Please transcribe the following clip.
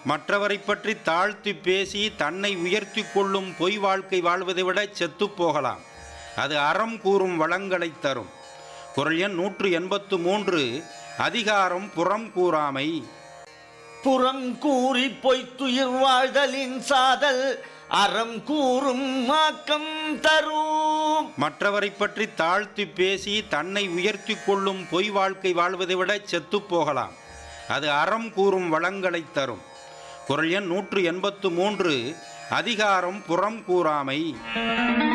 மற்றவரை பற்றி தாழ்த்தி பேசி தன்னை உயர்த்தி கொள்ளும் பொய் வாழ்க்கை வாழ்வதை விட செத்துப் போகலாம் அது அறம் கூறும் வளங்களைத் தரும் குரல் எண் நூற்று எண்பத்து மூன்று அதிகாரம் புறம் கூறாமை புறம் கூறி பொய்த்துயிர் வாழ்தலின் சாதல் அறம் கூறும் மாக்கம் தரும் மற்றவரை பற்றி தாழ்த்தி பேசி தன்னை உயர்த்தி கொள்ளும் பொய் வாழ்க்கை வாழ்வதை விட செத்துப் போகலாம் அது அறம் கூறும் வளங்களைத் தரும் குரல் எண் நூற்று எண்பத்து மூன்று அதிகாரம் புறம் கூறாமை